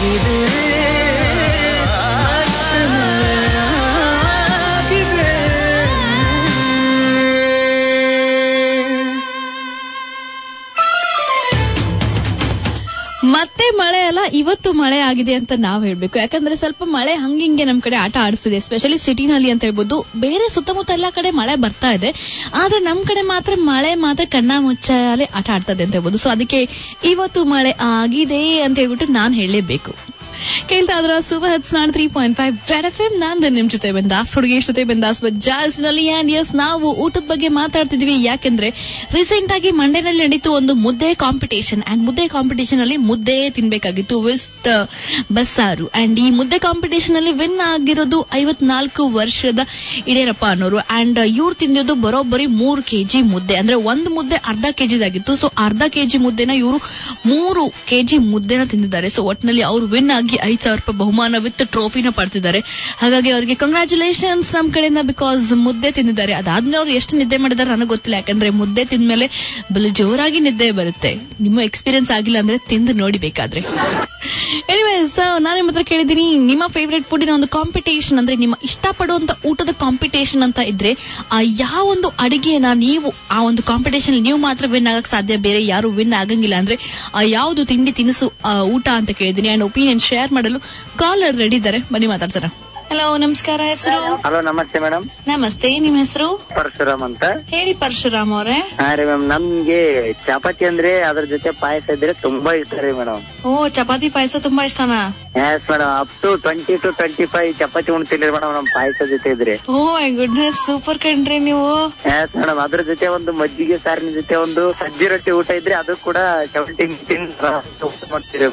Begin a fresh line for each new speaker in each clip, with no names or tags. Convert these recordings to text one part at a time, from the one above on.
ಆಗಿದೆ ಮತ್ತೆ ಮಳೆಯಾಗಿದೆ.
ಮತ್ತೆ ಮಳೆ ಅಲ್ಲ ಇವತ್ತು ಮಳೆ ಆಗಿದೆ ಅಂತ ನಾವ್ ಹೇಳ್ಬೇಕು ಯಾಕಂದ್ರೆ ಸ್ವಲ್ಪ ಮಳೆ ಹಂಗಿಂಗೆ ನಮ್ ಕಡೆ ಆಟ ಆಡಿಸಿದೆ ಎಸ್ಪೆಷಲಿ ಸಿಟಿನಲ್ಲಿ ಅಂತ ಹೇಳ್ಬೋದು ಬೇರೆ ಸುತ್ತಮುತ್ತ ಎಲ್ಲಾ ಕಡೆ ಮಳೆ ಬರ್ತಾ ಇದೆ ಆದ್ರೆ ನಮ್ ಕಡೆ ಮಾತ್ರ ಮಳೆ ಮಾತ್ರ ಕಣ್ಣ ಮುಚ್ಚಾಲೆ ಆಟ ಆಡ್ತದೆ ಅಂತ ಹೇಳ್ಬೋದು ಸೊ ಅದಕ್ಕೆ ಇವತ್ತು ಮಳೆ ಆಗಿದೆ ಅಂತ ಹೇಳ್ಬಿಟ್ಟು ನಾನ್ ಹೇಳಲೇಬೇಕು ಕೇಳ್ತಾ ಇದ್ರ ಸೂಪರ್ ಹಟ್ಸ್ ನಾನ್ three point five red F M ನಾನು ನಿಮ್ ಜೊತೆ ಬಂದಾಸ್ ಹುಡುಗಿ ಜೊತೆ ಬಂದಾಸ್ ಜಾಸ್ ನಲ್ಲಿ ಅಂಡ್ ಎಸ್ ನಾವು ಊಟದ ಬಗ್ಗೆ ಮಾತಾಡ್ತಿದ್ವಿ ಯಾಕೆಂದ್ರೆ ರೀಸೆಂಟ್ ಆಗಿ ಮಂಡ್ಯನಲ್ಲಿ ನಡೀತು ಒಂದು ಮುದ್ದೆ ಕಾಂಪಿಟೇಷನ್ ಅಂಡ್ ಮುದ್ದೆ ಕಾಂಪಿಟೇಷನ್ ಅಲ್ಲಿ ಮುದ್ದೆ ತಿನ್ಬೇಕಾಗಿತ್ತು ವಿತ್ ಬಸ್ಸಾರು ಅಂಡ್ ಈ ಮುದ್ದೆ ಕಾಂಪಿಟೇಷನ್ ಅಲ್ಲಿ ವಿನ್ ಆಗಿರೋದು ಐವತ್ನಾಲ್ಕು ವರ್ಷದ ಇಡೇರಪ್ಪ ಅನ್ನೋರು ಅಂಡ್ ಇವ್ರು ತಿಂದಿದ್ದು ಬರೋಬ್ಬರಿ ಮೂರು ಕೆಜಿ ಮುದ್ದೆ ಅಂದ್ರೆ ಒಂದು ಮುದ್ದೆ ಅರ್ಧ ಕೆಜಿದಾಗಿತ್ತು ಸೊ ಅರ್ಧ ಕೆಜಿ ಮುದ್ದೆನ ಇವರು ಮೂರು ಕೆಜಿ ಮುದ್ದೆನ ತಿಂದಿದ್ದಾರೆ ಸೊ ಒಟ್ಟಿನಲ್ಲಿ ಅವ್ರು ವಿನ್ ಆಗಿ ಐದ್ ಸಾವಿರ ರೂಪಾಯಿ ಬಹುಮಾನ ವಿತ್ ಟ್ರೋಫಿನ ಪಡ್ತಿದ್ದಾರೆ ಹಾಗಾಗಿ ಅವರಿಗೆ ಕಂಗ್ರಾಚುಲೇಷನ್ಸ್ ನಮ್ ಕಡೆಯಿಂದ ಬಿಕಾಸ್ ಮುದ್ದೆ ತಿಂದಿದ್ದಾರೆ ಅದಾದ್ಮೇಲೆ ಅವ್ರು ಎಷ್ಟು ನಿದ್ದೆ ಮಾಡಿದಾರೆ ನನಗೆ ಗೊತ್ತಿಲ್ಲ ಯಾಕಂದ್ರೆ ಮುದ್ದೆ ತಿಂದ್ಮೇಲೆ ಬಲು ಜೋರಾಗಿ ನಿದ್ದೆ ಬರುತ್ತೆ ನಿಮ್ಮ ಎಕ್ಸ್ಪೀರಿಯನ್ಸ್ ಆಗಿಲ್ಲ ಅಂದ್ರೆ ತಿಂದು ನೋಡಿ ಬೇಕಾದ್ರೆ ಎನಿವೇಸ್ ನಾನು ನಿಮ್ಮ ಹತ್ರ ಕೇಳಿದ್ದೀನಿ ನಿಮ್ಮ ಫೇವ್ರೆಟ್ ಫುಡಿನ ಒಂದು ಕಾಂಪಿಟೇಷನ್ ಅಂದ್ರೆ ನಿಮ್ಮ ಇಷ್ಟಪಡುವಂತ ಊಟದ ಕಾಂಪಿಟೇಷನ್ ಅಂತ ಇದ್ರೆ ಆ ಯಾವ ಒಂದು ಅಡಿಗೆನ ನೀವು ಆ ಒಂದು ಕಾಂಪಿಟೇಷನ್ ನೀವು ಮಾತ್ರ ವಿನ್ ಆಗಕ್ ಸಾಧ್ಯ ಬೇರೆ ಯಾರು ವಿನ್ ಆಗಂಗಿಲ್ಲ ಅಂದ್ರೆ ಆ ಯಾವ್ದು ತಿಂಡಿ ತಿನಿಸು ಆ, ಊಟ ಅಂತ ಕೇಳಿದ್ದೀನಿ ಅಂಡ್ ಒಪಿನಿಯನ್ ಶೇರ್ ಮಾಡಲು ಕಾಲರ್ ರೆಡಿ ಇದ್ದಾರೆ ಬನ್ನಿ ಮಾತಾಡ್ಸೋಣ ಹಲೋ ನಮಸ್ಕಾರ ಹೆಸರು
ಹಲೋ ನಮಸ್ತೆ ಮೇಡಮ್
ನಮಸ್ತೆ ನಿಮ್ಮ ಹೆಸರು
ಪರಶುರಾಮ್ ಅಂತ
ಹೇಳಿ ಪರಶುರಾಮ್ ಅವರೇ
ಹಾ ರೀ ಮ್ಯಾಮ್ ನಮ್ಗೆ ಚಪಾತಿ ಅಂದ್ರೆ ಅದ್ರ ಜೊತೆ ಪಾಯಸ ಇದ್ರೆ ತುಂಬಾ ಇಷ್ಟ ರೀ ಮೇಡಮ್
ಓ ಚಪಾತಿ ಪಾಯಸ ತುಂಬಾ ಇಷ್ಟನಾ
yes madam up to twenty to twenty five chapati ಉಣ್ತೀನಿ ಮೇಡಮ್ ನಮ್ ಪಾಯಸ ಜೊತೆ ಇದ್ರೆ
ಓ ಮೈ ಗುಡ್ನೆಸ್ ಸೂಪರ್ ಕಣ್ರಿ ನೀವು
ಎಸ್ ಮೇಡಮ್ ಅದ್ರ ಜೊತೆ ಒಂದು ಮಜ್ಜಿಗೆ ಸಾರಿನ ಜೊತೆ ಒಂದು ಸಜ್ಜಿ ರೊಟ್ಟಿ ಊಟ ಇದ್ರೆ ಅದು ಕೂಡ ಸೆವೆಂಟಿ ಮಾಡ್ತೀರಿ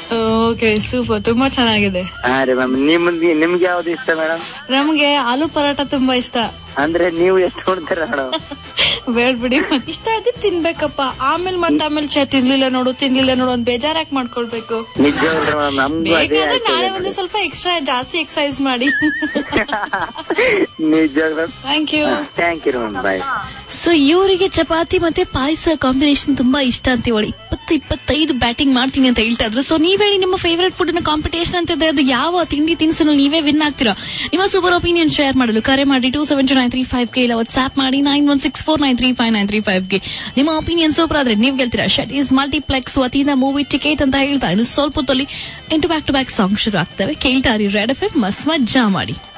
ಓಕೆ ಸೂಪರ್ ತುಂಬಾ ಚೆನ್ನಾಗಿದೆ
ಹಾ ರೀ ಮ್ಯಾಮ್ ನಿಮ್ಗೆ ನಿಮ್ಗೆ ಯಾವ್ದು ಇಷ್ಟ ಮೇಡಮ್
ನಮ್ಗೆ ಆಲೂ ಪರಾಟ ತುಂಬಾ ಇಷ್ಟ
ಅಂದ್ರೆ ನೀವು ಎಷ್ಟು ಉಣ್ತೀರ ಮೇಡಮ್
ಬೇಡ್ಬಿಡಿ ಇಷ್ಟ ಆಯ್ತು ತಿನ್ಬೇಕಪ್ಪ ಆಮೇಲೆ ಮತ್ತೆ ಆಮೇಲೆ ಛೆ ತಿನ್ಲಿಲ್ಲ ನೋಡು ತಿನ್ಲಿಲ್ಲ ನೋಡು ಒಂದ್ ಬೇಜಾರಾಕ್ ಮಾಡ್ಕೊಳ್ಬೇಕು
ನಿಜವಾಗ್ರಿ ಮೇಡಮ್ ನಮ್ದು ಅದೇ
ಬೇಕಾದ್ರೆ ನಾಳೆ
ಆಯ್ತು
ಒಂದು ಸ್ವಲ್ಪ ಎಕ್ಸ್ಟ್ರಾ ಜಾಸ್ತಿ ಎಕ್ಸರ್ಸೈಸ್ ಮಾಡಿ
ನಿಜ
thank you
thank you ma'am bye
so ಇವರಿಗೆ ಚಪಾತಿ ಮತ್ತೆ ಪಾಯಸ ಕಾಂಬಿನೇಷನ್ ತುಂಬಾ ಇಷ್ಟ ಅಂತ ಹೇಳಿ ಇಪ್ಪತ್ತು ಇಪ್ಪತ್ತೈದು ಬ್ಯಾಟಿಂಗ್ ಮಾಡ್ತೀನಿ ಅಂತ ಹೇಳ್ತಾ ಇದ್ರು ಸೊ ನೀವ್ ಹೇಳಿ ನಿಮ್ಮ ಫೇವರೇಟ್ ಫುಡ್ ಕಾಂಪಿಟೇಷನ್ ಅಂತ ಇದ್ರೆ ಅದು ಯಾವ ತಿಂಡಿ ತಿನಿಸನ್ನು ನೀವೇ ವಿನ್ ಆಗ್ತೀರಾ ನಿಮ್ಮ ಸೂಪರ್ ಒಪಿನಿಯನ್ ಶೇರ್ ಮಾಡಲು ಕರೆ ಮಾಡಿ two seven two nine three five ಗೆ ಇಲ್ಲ ವಾಟ್ಸ್ಆಪ್ ಮಾಡಿ nine one six four nine three five nine three five ಗೆ ನಿಮ್ಮ ಒಪಿನಿಯನ್ ಸೂಪರ್ ಆದ್ರೆ ನೀವು ಗೆಲ್ತೀರಾ ಶಟ್ ಈಸ್ ಮಲ್ಟಿಪ್ಲೆಕ್ಸ್ ವತಿಯಿಂದ ಮೂವಿ ಟಿಕೆಟ್ ಅಂತ ಹೇಳ್ತಾ ಇನ್ನು ಸ್ವಲ್ಪ ಹೊತ್ತಲ್ಲಿ into back to back song ಶುರು ಆಗ್ತವೆ ಕೇಳ್ತಾರಿ ರೆಡ್ ಎಫ್ ಎಂ ಮಸ್ ಮಜ್ಜಾ ಮಾಡಿ